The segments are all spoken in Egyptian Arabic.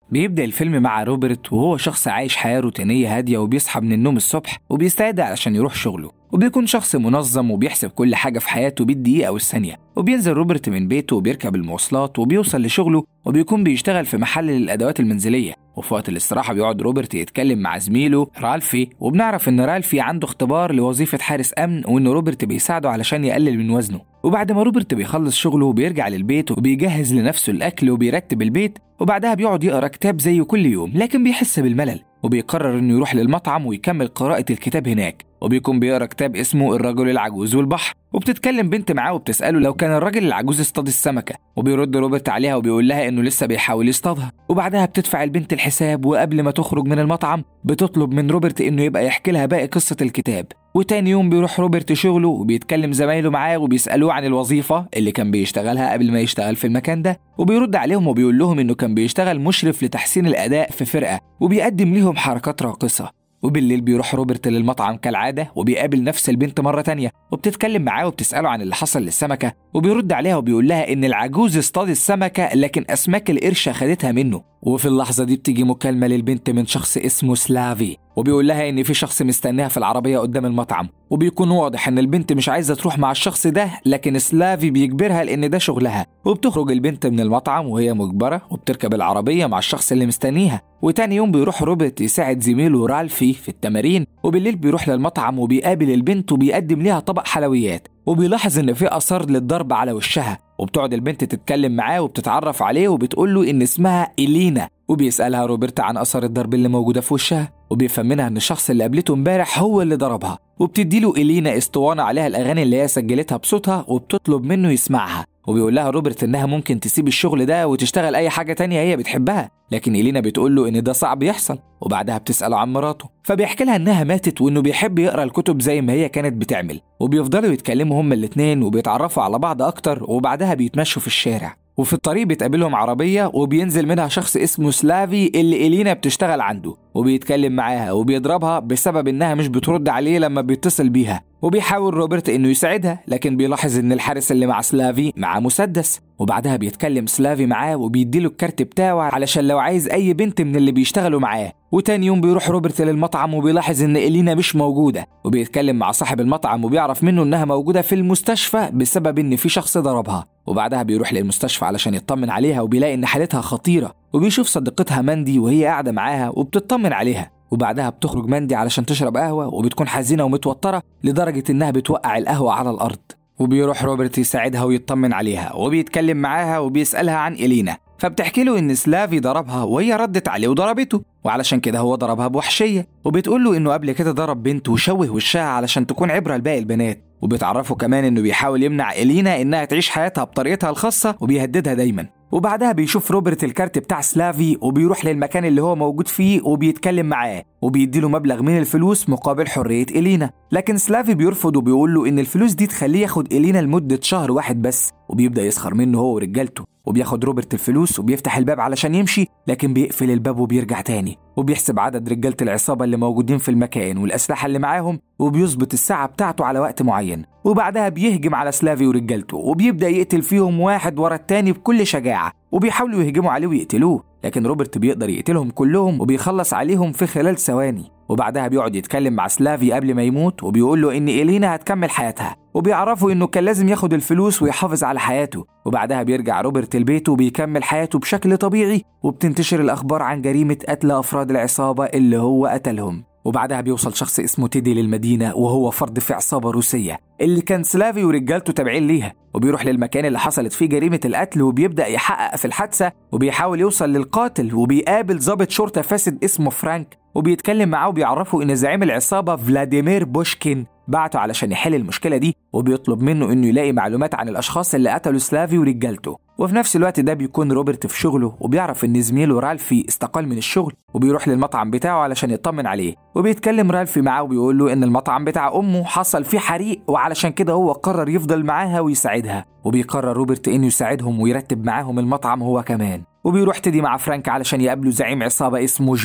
بيبدأ الفيلم مع روبرت وهو شخص عايش حياة روتينية هادية وبيصحى من النوم الصبح وبيستعد علشان يروح شغله وبيكون شخص منظم وبيحسب كل حاجة في حياته بالدقيقة والثانية وبينزل روبرت من بيته وبيركب المواصلات وبيوصل لشغله وبيكون بيشتغل في محل للأدوات المنزلية وفي وقت الاستراحة بيقعد روبرت يتكلم مع زميله رالفي وبنعرف إن رالفي عنده اختبار لوظيفة حارس أمن وإن روبرت بيساعده علشان يقلل من وزنه وبعد ما روبرت بيخلص شغله بيرجع للبيت وبيجهز لنفسه الأكل وبيرتب البيت وبعدها بيقعد يقرا كتاب زيه كل يوم لكن بيحس بالملل وبيقرر انه يروح للمطعم ويكمل قراءة الكتاب هناك وبيكون بيقرا كتاب اسمه الرجل العجوز والبحر وبتتكلم بنت معاه وبتسأله لو كان الراجل العجوز اصطاد السمكة وبيرد روبرت عليها وبيقول لها انه لسه بيحاول يصطادها وبعدها بتدفع البنت الحساب وقبل ما تخرج من المطعم بتطلب من روبرت انه يبقى يحكي لها باقي قصة الكتاب وتاني يوم بيروح روبرت شغله وبيتكلم زمايله معاه وبيسألوه عن الوظيفة اللي كان بيشتغلها قبل ما يشتغل في المكان ده وبيرد عليهم وبيقول لهم انه كان بيشتغل مشرف لتحسين الأداء في فرقة وبيقدم ليهم حركات راقصة وبالليل بيروح روبرت للمطعم كالعادة وبيقابل نفس البنت مرة تانية وبتتكلم معاه وبتسأله عن اللي حصل للسمكة وبيرد عليها وبيقول لها إن العجوز اصطاد السمكة لكن أسماك القرش خدتها منه وفي اللحظة دي بتيجي مكالمة للبنت من شخص اسمه سلافي وبيقول لها إن في شخص مستناها في العربية قدام المطعم وبيكون واضح إن البنت مش عايزة تروح مع الشخص ده لكن سلافي بيجبرها لأن ده شغلها وبتخرج البنت من المطعم وهي مجبرة وبتركب العربية مع الشخص اللي مستنيها وتاني يوم بيروح روبرت يساعد زميله رالفي في التمارين وبالليل بيروح للمطعم وبيقابل البنت وبيقدم ليها طبق حلويات وبيلاحظ ان في اثار للضرب على وشها وبتقعد البنت تتكلم معاه وبتتعرف عليه وبتقول له ان اسمها إلينا وبيسألها روبرت عن اثار الضرب اللي موجوده في وشها وبيفهم منها ان الشخص اللي قابلته امبارح هو اللي ضربها وبتدي له إلينا اسطوانه عليها الاغاني اللي هي سجلتها بصوتها وبتطلب منه يسمعها وبيقول لها روبرت انها ممكن تسيب الشغل ده وتشتغل اي حاجه تانية هي بتحبها لكن إلينا بتقول له ان ده صعب يحصل وبعدها بتساله عن مراته فبيحكي لها انها ماتت وانه بيحب يقرا الكتب زي ما هي كانت بتعمل وبيفضلوا يتكلموا هما الاتنين وبيتعرفوا على بعض اكتر وبعدها بيتمشوا في الشارع وفي الطريق بتقابلهم عربية وبينزل منها شخص اسمه سلافي اللي إلينا بتشتغل عنده وبيتكلم معاها وبيضربها بسبب إنها مش بترد عليه لما بيتصل بيها وبيحاول روبرت إنه يساعدها لكن بيلاحظ إن الحارس اللي مع سلافي معاه مسدس وبعدها بيتكلم سلافي معاه وبيديله الكارت بتاعه علشان لو عايز أي بنت من اللي بيشتغلوا معاه وتاني يوم بيروح روبرت للمطعم وبيلاحظ ان إلينا مش موجودة وبيتكلم مع صاحب المطعم وبيعرف منه انها موجودة في المستشفى بسبب ان في شخص ضربها وبعدها بيروح للمستشفى علشان يطمن عليها وبيلاقي ان حالتها خطيرة وبيشوف صديقتها ماندي وهي قاعدة معاها وبتطمن عليها وبعدها بتخرج ماندي علشان تشرب قهوة وبتكون حزينة ومتوترة لدرجة انها بتوقع القهوة على الارض وبيروح روبرت يساعدها ويطمن عليها وبيتكلم معاها وبيسألها عن إلينا فبتحكي له إن سلافي ضربها وهي ردت عليه وضربته وعلشان كده هو ضربها بوحشية وبتقول له إنه قبل كده ضرب بنت وشوه وشها علشان تكون عبرة لباقي البنات وبتعرفه كمان إنه بيحاول يمنع إلينا إنها تعيش حياتها بطريقتها الخاصة وبيهددها دايما وبعدها بيشوف روبرت الكارت بتاع سلافي وبيروح للمكان اللي هو موجود فيه وبيتكلم معاه وبيديله مبلغ من الفلوس مقابل حرية إلينا لكن سلافي بيرفض وبيقول له إن الفلوس دي تخليه ياخد إلينا لمدة شهر واحد بس وبيبدأ يسخر منه هو ورجالته وبياخد روبرت الفلوس وبيفتح الباب علشان يمشي لكن بيقفل الباب وبيرجع تاني وبيحسب عدد رجالة العصابة اللي موجودين في المكان والأسلحة اللي معاهم وبيظبط الساعة بتاعته على وقت معين وبعدها بيهجم على سلافي ورجالته وبيبدأ يقتل فيهم واحد ورا التاني بكل شجاعة وبيحاولوا يهجموا عليه ويقتلوه لكن روبرت بيقدر يقتلهم كلهم وبيخلص عليهم في خلال ثواني وبعدها بيقعد يتكلم مع سلافي قبل ما يموت وبيقول له ان إلينا هتكمل حياتها وبيعرفوا انه كان لازم ياخد الفلوس ويحافظ على حياته وبعدها بيرجع روبرت لبيته وبيكمل حياته بشكل طبيعي وبتنتشر الاخبار عن جريمه قتل افراد العصابه اللي هو قتلهم وبعدها بيوصل شخص اسمه تيدي للمدينة وهو فرد في عصابة روسية اللي كان سلافي ورجالته تابعين ليها وبيروح للمكان اللي حصلت فيه جريمة القتل وبيبدأ يحقق في الحادثة وبيحاول يوصل للقاتل وبيقابل ضابط شرطة فاسد اسمه فرانك وبيتكلم معاه وبيعرفه ان زعيم العصابة فلاديمير بوشكين بعته علشان يحل المشكلة دي وبيطلب منه انه يلاقي معلومات عن الاشخاص اللي قتلوا سلافي ورجالته وفي نفس الوقت ده بيكون روبرت في شغله وبيعرف ان زميله رالفي استقال من الشغل وبيروح للمطعم بتاعه علشان يطمن عليه وبيتكلم رالفي معاه وبيقول له ان المطعم بتاع امه حصل فيه حريق وعلشان كده هو قرر يفضل معاها ويساعدها وبيقرر روبرت انه يساعدهم ويرتب معاهم المطعم هو كمان وبيروح تدي مع فرانك علشان يقابلوا زعيم عصابة اسمه جون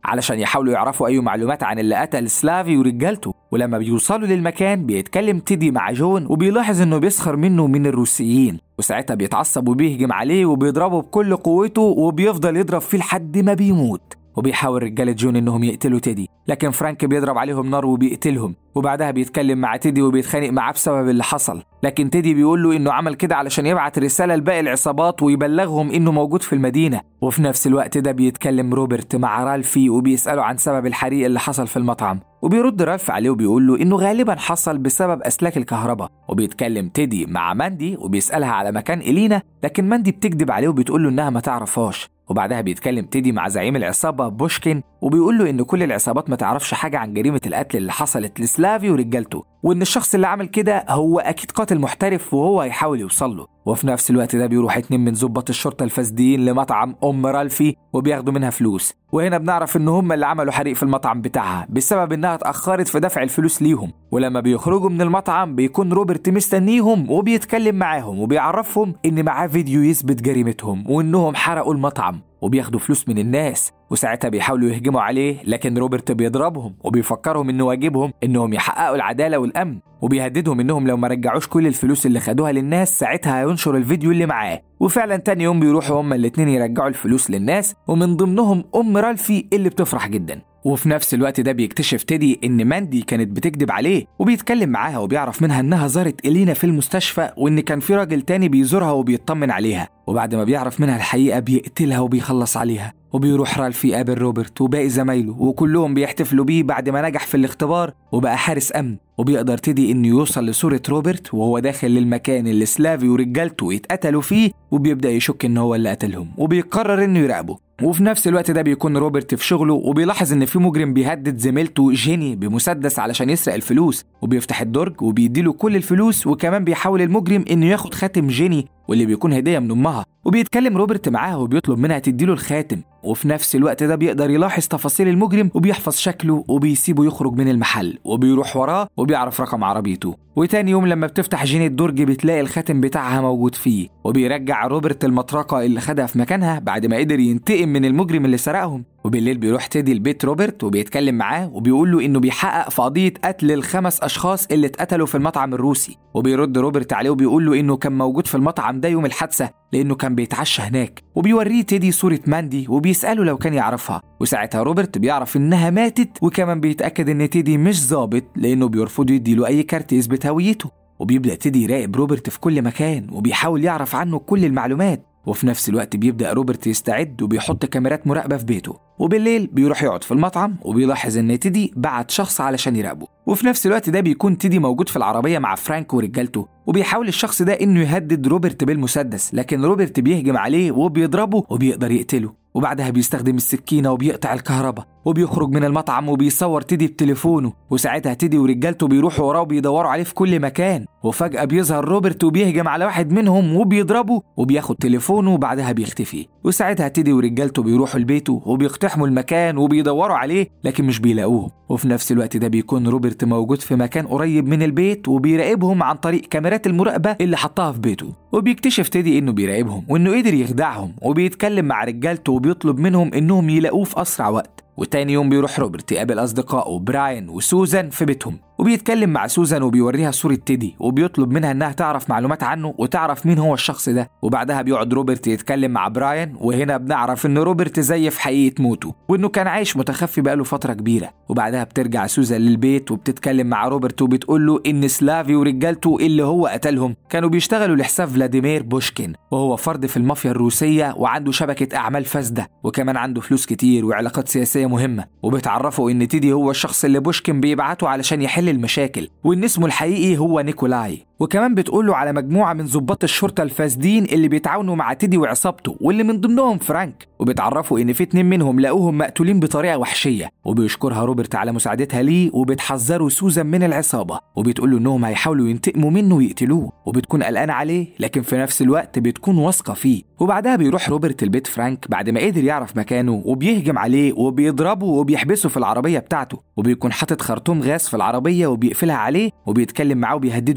علشان يحاولوا يعرفوا أي معلومات عن اللي قتل سلافي ورجالته ولما بيوصلوا للمكان بيتكلم تيدي مع جون وبيلاحظ إنه بيسخر منه من الروسيين وساعتها بيتعصب وبيهجم عليه وبيضربه بكل قوته وبيفضل يضرب فيه لحد ما بيموت وبيحاول رجالة جون إنهم يقتلوا تيدي لكن فرانك بيضرب عليهم نار وبيقتلهم وبعدها بيتكلم مع تيدي وبيتخانق معاه بسبب اللي حصل لكن تيدي بيقول له إنه عمل كده علشان يبعت رسالة لباقي العصابات ويبلغهم إنه موجود في المدينة وفي نفس الوقت ده بيتكلم روبرت مع رالفي وبيسأله عن سبب الحريق اللي حصل في المطعم وبيرد رالف عليه وبيقول له إنه غالبا حصل بسبب أسلاك الكهرباء وبيتكلم تيدي مع ماندي وبيسألها على مكان إلينا لكن ماندي بتكذب عليه وبتقول له إنها ما تعرفهاش وبعدها بيتكلم تيدي مع زعيم العصابة بوشكين وبيقول له إن كل العصابات ما تعرفش حاجة عن جريمة القتل اللي حصلت لسلافي ورجالته وإن الشخص اللي عمل كده هو أكيد قاتل محترف وهو هيحاول يوصل له وفي نفس الوقت ده بيروح اتنين من ظباط الشرطة الفاسدين لمطعم أم رالفي وبياخدوا منها فلوس وهنا بنعرف إن هم اللي عملوا حريق في المطعم بتاعها بسبب إنها اتأخرت في دفع الفلوس ليهم ولما بيخرجوا من المطعم بيكون روبرت مستنيهم وبيتكلم معاهم وبيعرفهم إن معاه فيديو يثبت جريمتهم وإنهم حرقوا المطعم وبياخدوا فلوس من الناس وساعتها بيحاولوا يهجموا عليه لكن روبرت بيضربهم وبيفكرهم ان واجبهم انهم يحققوا العداله والامن وبيهددهم انهم لو ما رجعوش كل الفلوس اللي خدوها للناس ساعتها هينشر الفيديو اللي معاه وفعلا تاني يوم بيروحوا هما الاتنين يرجعوا الفلوس للناس ومن ضمنهم ام رالفي اللي بتفرح جدا وفي نفس الوقت ده بيكتشف تيدي ان ماندي كانت بتكذب عليه وبيتكلم معاها وبيعرف منها انها زارت الينا في المستشفى وان كان في راجل تاني بيزورها وبيطمن عليها وبعد ما بيعرف منها الحقيقه بيقتلها وبيخلص عليها وبيروح رالفي يقابل روبرت وباقي زمايله وكلهم بيحتفلوا بيه بعد ما نجح في الاختبار وبقى حارس امن وبيقدر تيدي انه يوصل لصورة روبرت وهو داخل للمكان اللي سلافي ورجالته اتقتلوا فيه وبيبدأ يشك ان هو اللي قتلهم وبيقرر انه يراقبه وفي نفس الوقت ده بيكون روبرت في شغله وبيلاحظ ان في مجرم بيهدد زميلته جيني بمسدس علشان يسرق الفلوس وبيفتح الدرج وبيديله كل الفلوس وكمان بيحاول المجرم انه ياخد خاتم جيني واللي بيكون هديه من امها وبيتكلم روبرت معاها وبيطلب منها تديله الخاتم وفي نفس الوقت ده بيقدر يلاحظ تفاصيل المجرم وبيحفظ شكله وبيسيبه يخرج من المحل وبيروح وراه وبيعرف رقم عربيته وتاني يوم لما بتفتح جين الدرج بتلاقي الخاتم بتاعها موجود فيه وبيرجع روبرت المطرقة اللي خدها في مكانها بعد ما قدر ينتقم من المجرم اللي سرقهم وبالليل بيروح تيدي لبيت روبرت وبيتكلم معاه وبيقول له انه بيحقق في قضيه قتل الخمس اشخاص اللي اتقتلوا في المطعم الروسي وبيرد روبرت عليه وبيقول له انه كان موجود في المطعم ده يوم الحادثه لانه كان بيتعشى هناك وبيوريه تيدي صوره ماندي وبيساله لو كان يعرفها وساعتها روبرت بيعرف انها ماتت وكمان بيتاكد ان تيدي مش ظابط لانه بيرفض يديله اي كارت يثبت هويته وبيبدا تيدي يراقب روبرت في كل مكان وبيحاول يعرف عنه كل المعلومات وفي نفس الوقت بيبدأ روبرت يستعد وبيحط كاميرات مراقبة في بيته وبالليل بيروح يقعد في المطعم وبيلاحظ ان تيدي بعت شخص علشان يراقبه وفي نفس الوقت ده بيكون تيدي موجود في العربية مع فرانك ورجالته وبيحاول الشخص ده انه يهدد روبرت بالمسدس لكن روبرت بيهجم عليه وبيضربه وبيقدر يقتله وبعدها بيستخدم السكينة وبيقطع الكهرباء وبيخرج من المطعم وبيصور تيدي بتليفونه وساعتها تيدي ورجالته بيروحوا وراه وبيدوروا عليه في كل مكان وفجأة بيظهر روبرت وبيهجم على واحد منهم وبيضربه وبياخد تليفونه وبعدها بيختفي وساعتها تيدي ورجالته بيروحوا لبيته وبيقتحموا المكان وبيدوروا عليه لكن مش بيلاقوه وفي نفس الوقت ده بيكون روبرت موجود في مكان قريب من البيت وبيراقبهم عن طريق كاميرات المراقبة اللي حطها في بيته وبيكتشف تيدي انه بيراقبهم وانه قدر يخدعهم وبيتكلم مع رجالته وبيطلب منهم انهم يلاقوه في اسرع وقت وتاني يوم بيروح روبرت يقابل أصدقائه براين وسوزان في بيتهم وبيتكلم مع سوزان وبيوريها صورة تيدي وبيطلب منها إنها تعرف معلومات عنه وتعرف مين هو الشخص ده وبعدها بيقعد روبرت يتكلم مع براين وهنا بنعرف إن روبرت زيف حقيقة موته وإنه كان عايش متخفي بقاله فترة كبيرة وبعدها بترجع سوزان للبيت وبتتكلم مع روبرت وبتقول له إن سلافي ورجالته اللي هو قتلهم كانوا بيشتغلوا لحساب فلاديمير بوشكين وهو فرد في المافيا الروسية وعنده شبكة أعمال فاسدة وكمان عنده فلوس كتير وعلاقات سياسية مهمة وبتعرفوا إن تيدي هو الشخص اللي بوشكين بيبعته علشان يحل المشاكل وإن اسمه الحقيقي هو نيكولاي وكمان بتقول له على مجموعة من ضباط الشرطة الفاسدين اللي بيتعاونوا مع تيدي وعصابته واللي من ضمنهم فرانك وبتعرفوا إن في اتنين منهم لقوهم مقتولين بطريقة وحشية وبيشكرها روبرت على مساعدتها ليه وبتحذره سوزان من العصابة وبتقول له إنهم هيحاولوا ينتقموا منه ويقتلوه وبتكون قلقانة عليه لكن في نفس الوقت بتكون واثقة فيه وبعدها بيروح روبرت البيت فرانك بعد ما قدر يعرف مكانه وبيهجم عليه وبيضربه وبيحبسه في العربية بتاعته وبيكون حاطط خرطوم غاز في العربية وبيقفلها عليه وبيتكلم معاه وبيهدده إنه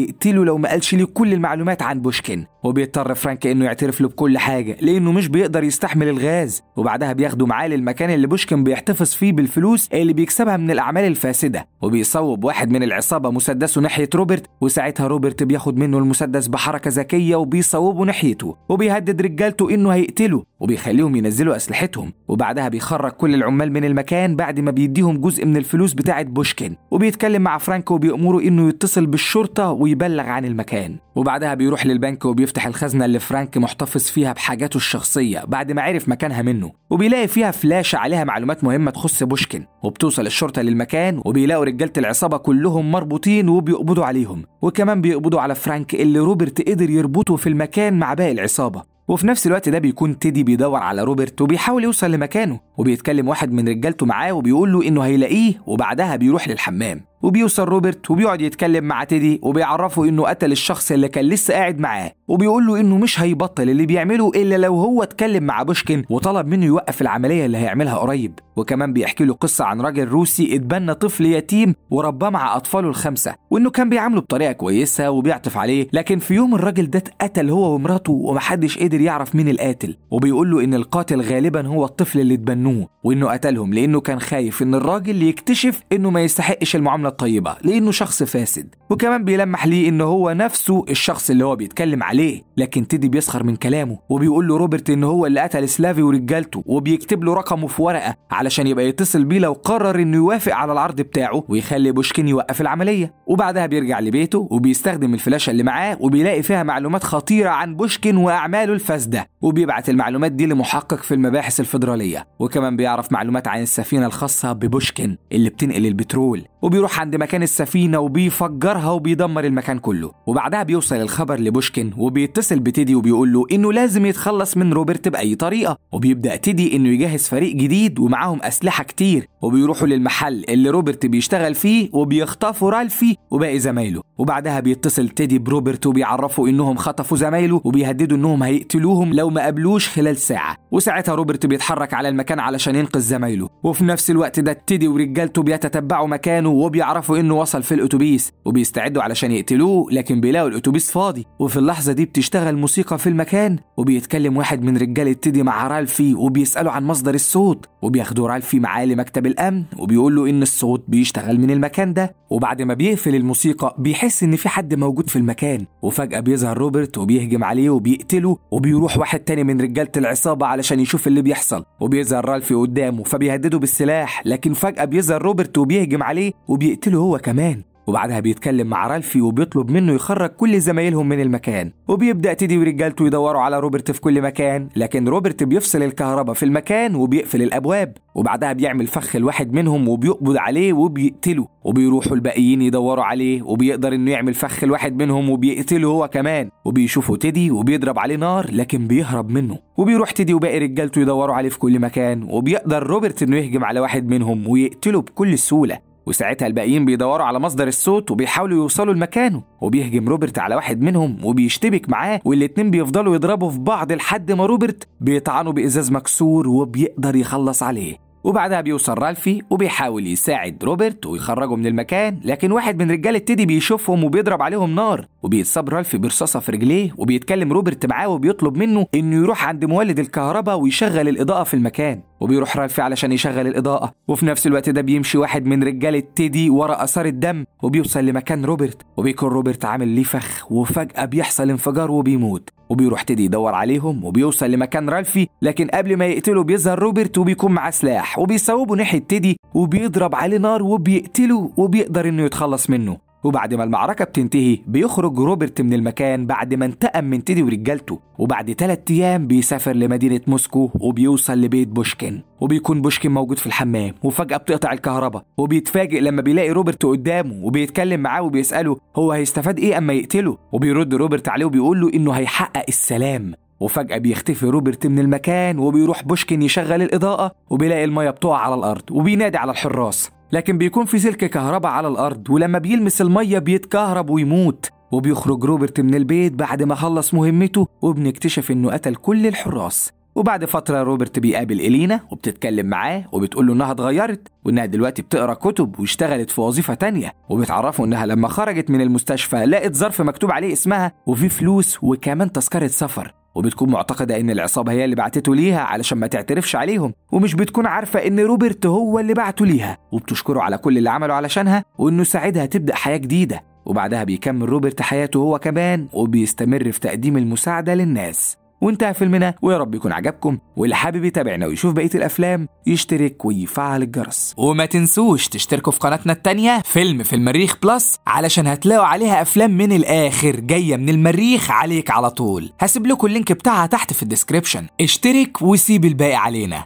هيقتله لو ما قالش ليه كل المعلومات عن بوشكن وبيضطر فرانك انه يعترف له بكل حاجه لانه مش بيقدر يستحمل الغاز وبعدها بياخده معاه للمكان اللي بوشكن بيحتفظ فيه بالفلوس اللي بيكسبها من الاعمال الفاسده وبيصوب واحد من العصابه مسدسه ناحيه روبرت وساعتها روبرت بياخد منه المسدس بحركه ذكيه وبيصوبه ناحيته وبيهدد رجالته انه هيقتله وبيخليهم ينزلوا اسلحتهم وبعدها بيخرج كل العمال من المكان بعد ما بيديهم جزء من الفلوس بتاعه بوشكن وبيتكلم مع فرانك وبيأمره انه يتصل بالشرطه ويبلغ عن المكان وبعدها بيروح للبنك وبيفتح الخزنه اللي فرانك محتفظ فيها بحاجاته الشخصيه بعد ما عرف مكانها منه وبيلاقي فيها فلاشه عليها معلومات مهمه تخص بوشكن وبتوصل الشرطه للمكان وبيلاقوا رجاله العصابه كلهم مربوطين وبيقبضوا عليهم وكمان بيقبضوا على فرانك اللي روبرت قدر يربطه في المكان مع باقي العصابه وفي نفس الوقت ده بيكون تيدي بيدور على روبرت وبيحاول يوصل لمكانه وبيتكلم واحد من رجالته معاه وبيقول له انه هيلاقيه وبعدها بيروح للحمام وبيوصل روبرت وبيقعد يتكلم مع تيدي وبيعرفه انه قتل الشخص اللي كان لسه قاعد معاه وبيقول له انه مش هيبطل اللي بيعمله الا لو هو اتكلم مع بوشكن وطلب منه يوقف العمليه اللي هيعملها قريب وكمان بيحكي له قصه عن راجل روسي اتبنى طفل يتيم ورباه مع اطفاله الخمسه وانه كان بيعامله بطريقه كويسه وبيعطف عليه لكن في يوم الراجل ده اتقتل هو ومراته ومحدش قدر يعرف مين القاتل وبيقول له ان القاتل غالبا هو الطفل اللي اتبنوه وانه قتلهم لانه كان خايف ان الراجل يكتشف انه ما يستحقش المعامله الطيبه لانه شخص فاسد وكمان بيلمح ليه ان هو نفسه الشخص اللي هو بيتكلم عليه لكن تيدي بيسخر من كلامه وبيقول له روبرت ان هو اللي قتل سلافي ورجالته وبيكتب له رقمه في ورقه علشان يبقى يتصل بيه لو قرر انه يوافق على العرض بتاعه ويخلي بوشكين يوقف العمليه وبعدها بيرجع لبيته وبيستخدم الفلاشه اللي معاه وبيلاقي فيها معلومات خطيره عن بوشكين واعماله الفاسده وبيبعت المعلومات دي لمحقق في المباحث الفيدراليه وكمان بيعرف معلومات عن السفينه الخاصه ببوشكين اللي بتنقل البترول وبيروح عند مكان السفينه وبيفجرها وبيدمر المكان كله وبعدها بيوصل الخبر لبوشكين وبيتصل بتيدي وبيقول له انه لازم يتخلص من روبرت باي طريقه وبيبدا تيدي انه يجهز فريق جديد ومعاهم اسلحه كتير وبيروحوا للمحل اللي روبرت بيشتغل فيه وبيخطفوا رالفي وباقي زمايله وبعدها بيتصل تيدي بروبرت وبيعرفوا انهم خطفوا زمايله وبيهددوا انهم هيقتلوهم لو ما قابلوش خلال ساعه وساعتها روبرت بيتحرك على المكان علشان ينقذ زمايله وفي نفس الوقت ده تيدي ورجالته بيتتبعوا مكانه وبيعرفوا انه وصل في الاتوبيس وبيستعدوا علشان يقتلوه لكن بيلاقوا الاتوبيس فاضي وفي اللحظه دي بتشتغل موسيقى في المكان وبيتكلم واحد من رجاله تيدي مع رالفي وبيساله عن مصدر الصوت وبياخدوا رالفي معاه لمكتب الامن وبيقول له ان الصوت بيشتغل من المكان ده وبعد ما بيقفل الموسيقى بيحس ان في حد موجود في المكان وفجاه بيظهر روبرت وبيهجم عليه وبيقتله وبيروح واحد تاني من رجاله العصابه علشان يشوف اللي بيحصل وبيظهر رالفي قدامه فبيهدده بالسلاح لكن فجاه بيظهر روبرت وبيهجم عليه وبيقتله هو كمان وبعدها بيتكلم مع رالفي وبيطلب منه يخرج كل زمايلهم من المكان وبيبدا تيدي ورجالته يدوروا على روبرت في كل مكان لكن روبرت بيفصل الكهرباء في المكان وبيقفل الابواب وبعدها بيعمل فخ لواحد منهم وبيقبض عليه وبيقتله وبيروحوا الباقيين يدوروا عليه وبيقدر انه يعمل فخ لواحد منهم وبيقتله هو كمان وبيشوفوا تيدي وبيضرب عليه نار لكن بيهرب منه وبيروح تيدي وباقي رجالته يدوروا عليه في كل مكان وبيقدر روبرت انه يهجم على واحد منهم ويقتله بكل سهوله وساعتها الباقيين بيدوروا على مصدر الصوت وبيحاولوا يوصلوا لمكانه وبيهجم روبرت على واحد منهم وبيشتبك معاه والاتنين بيفضلوا يضربوا في بعض لحد ما روبرت بيطعنه بإزاز مكسور وبيقدر يخلص عليه وبعدها بيوصل رالفي وبيحاول يساعد روبرت ويخرجه من المكان لكن واحد من رجاله تيدي بيشوفهم وبيضرب عليهم نار وبيتصاب رالفي برصاصه في رجليه وبيتكلم روبرت معاه وبيطلب منه انه يروح عند مولد الكهرباء ويشغل الاضاءه في المكان وبيروح رالفي علشان يشغل الاضاءه وفي نفس الوقت ده بيمشي واحد من رجاله تيدي ورا اثار الدم وبيوصل لمكان روبرت وبيكون روبرت عامل ليه فخ وفجاه بيحصل انفجار وبيموت وبيروح تيدي يدور عليهم وبيوصل لمكان رالفي لكن قبل ما يقتله بيظهر روبرت وبيكون معاه سلاح وبيصوبه ناحيه تيدي وبيضرب عليه نار وبيقتله وبيقدر انه يتخلص منه وبعد ما المعركة بتنتهي بيخرج روبرت من المكان بعد ما انتقم من تيدي ورجالته وبعد ثلاثة أيام بيسافر لمدينة موسكو وبيوصل لبيت بوشكين وبيكون بوشكين موجود في الحمام وفجأة بتقطع الكهرباء وبيتفاجئ لما بيلاقي روبرت قدامه وبيتكلم معاه وبيسأله هو هيستفاد إيه أما يقتله وبيرد روبرت عليه وبيقول له إنه هيحقق السلام وفجأة بيختفي روبرت من المكان وبيروح بوشكين يشغل الإضاءة وبيلاقي المية بتقع على الأرض وبينادي على الحراس لكن بيكون في سلك كهرباء على الأرض ولما بيلمس المية بيتكهرب ويموت وبيخرج روبرت من البيت بعد ما خلص مهمته وبنكتشف انه قتل كل الحراس وبعد فترة روبرت بيقابل إلينا وبتتكلم معاه وبتقول له إنها اتغيرت وإنها دلوقتي بتقرا كتب واشتغلت في وظيفة تانية وبتعرفه إنها لما خرجت من المستشفى لقت ظرف مكتوب عليه اسمها وفيه فلوس وكمان تذكرة سفر وبتكون معتقدة إن العصابة هي اللي بعتته ليها علشان ما تعترفش عليهم ومش بتكون عارفة إن روبرت هو اللي بعته ليها وبتشكره على كل اللي عمله علشانها وإنه ساعدها تبدأ حياة جديدة وبعدها بيكمل روبرت حياته هو كمان وبيستمر في تقديم المساعدة للناس وانتهى فيلمنا ويا رب يكون عجبكم واللي حابب يتابعنا ويشوف بقية الأفلام يشترك ويفعل الجرس وما تنسوش تشتركوا في قناتنا التانية فيلم في المريخ بلس علشان هتلاقوا عليها أفلام من الآخر جاية من المريخ عليك على طول هسيب لكم اللينك بتاعها تحت في الديسكريبشن اشترك وسيب الباقي علينا